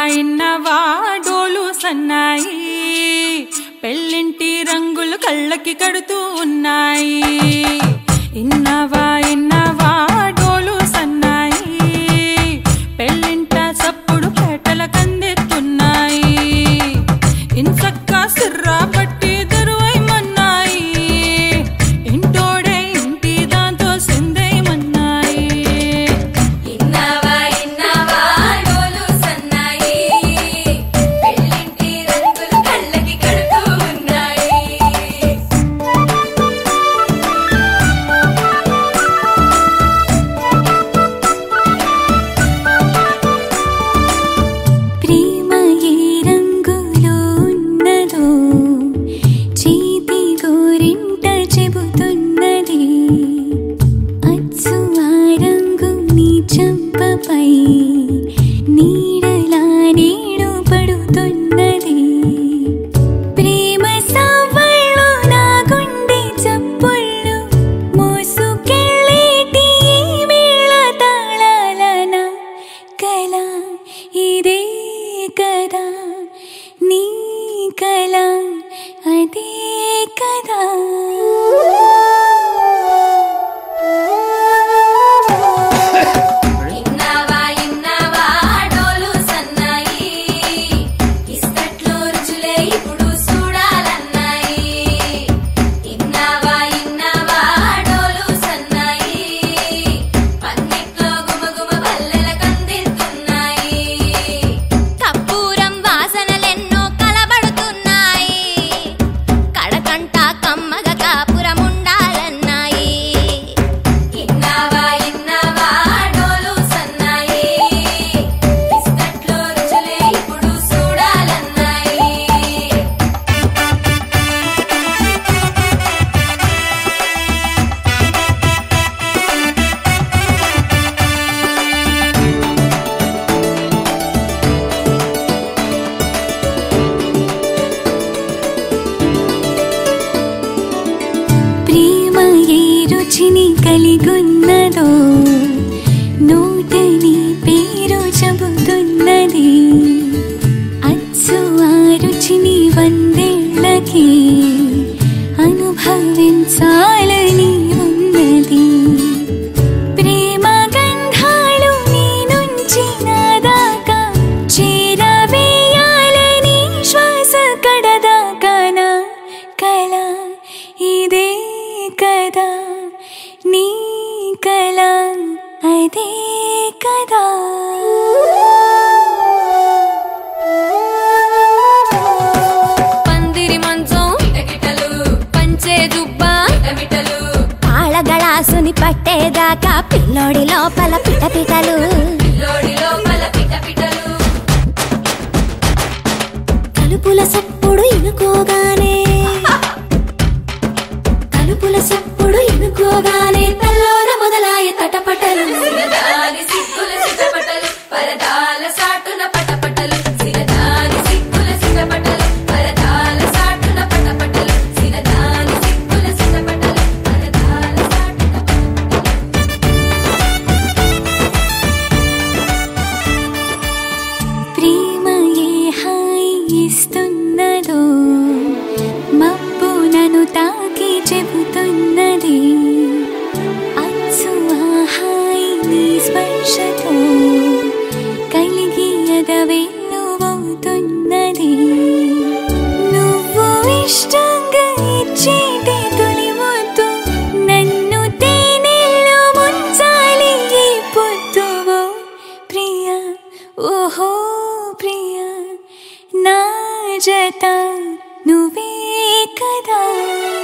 ఇన్నవా డోలు సన్నాయి పెళ్ళింటి రంగులు కళ్ళకి కడుతూ ఉన్నాయి ఇన్నవా ఇన్నవా డోలు సన్నాయి పెళ్ళింట సప్పుడు పేటల కందెత్తున్నాయి ఇంచక్క సిర్రా పట్టి దరువైమన్నాయి ఇంటోడే ఇంటి దాంతో సిందేయమన్నాయి ఇన్నవా ఇన్నవా డోలు సన్నాయి పెళ్ళింటి రంగులు కళ్ళకి కడుతూ ఉన్నాయి ప్రేమ ఏ రంగులో ఉన్నదో చేతి గోరింట చెబుతున్నది అచ్చు ఆ రంగు నీ చంపపై నీడలా నీడు పడుతున్నది ప్రేమ సవ్వళ్ళు నా గుండె చప్పుళ్ళు మోసుకెళ్ళేటి ఈ మేళ తాళాలన కల ఇదే కదా నీ కల అదే కదా ఇన్నవా ఇన్నవా డోలు సన్నాయి ఇస్తట్లో రుచులే ఇప్పుడు చూడాలన్నాయి ఇన్నవా ఇన్నవా డోలు సన్నాయి పందిట్లో గుమగుమ పల్లెల కందిస్తున్నాయి కప్పూరం వాసనలెన్నో కలబడుతున్నాయి కడకంట కమ్మగ కాపురం ఉండాలన్నాయి ఇన్నవా ఇన్నవా డోలు సన్నాయి ఇస్తట్లో రుచులే ఇప్పుడు చూడాలన్నాయి ప్రేమ ఏ రుచిని కలిగున్నదో నోటని పేరు చెబుతున్నది అచ్చు ఆ రుచిని వందేళ్ళకి అనుభవించాలని ఉన్నది ప్రేమ గంధాలు నీ నుంచి నా దాకా చేరవేయాలని శ్వాస కడదాకానా కళ ఇదే కదా నీ కళ అదే కదా పందిరి మంచం కిటకిటలు పంచే దుబ్బ కిటమిటలు తాళగళాసుని పట్టేదాకా పిల్లోడి లోపల పిటపిటలు లోడి లోపల పిటపిటలు తలుపుల సప్పుడు ఇనుకోగానే తలుపుల సప్పుడు ఇనుకోగానే తల్లోన మొదలాయ తటపటలు సిరదాని సిగ్గుల సిటపటలు పరదాల సాటున పటపటలు సిరదాని సిగ్గుల సిటపటలు పరదాల సాటున పటపటలు సిరదాని సిగ్గుల సిటపటలు పరదాల సాటున ప్రేమ ఏ హాయి ఇస్తున్నదో మబ్బు నన్ను తాకి చెబుతున్నది అచ్చు ఆ హాయి నీ స్పర్శతో కలిగి ఎదవెల్లువవుతున్నది నువ్వు ఇష్టంగా ఇచ్చేటి తొలి ముద్దు నన్ను తేనెల్లో ముంచాలి ఈ పొద్దువో ప్రియ ఓహో ప్రియ నా జత నువ్వే కదా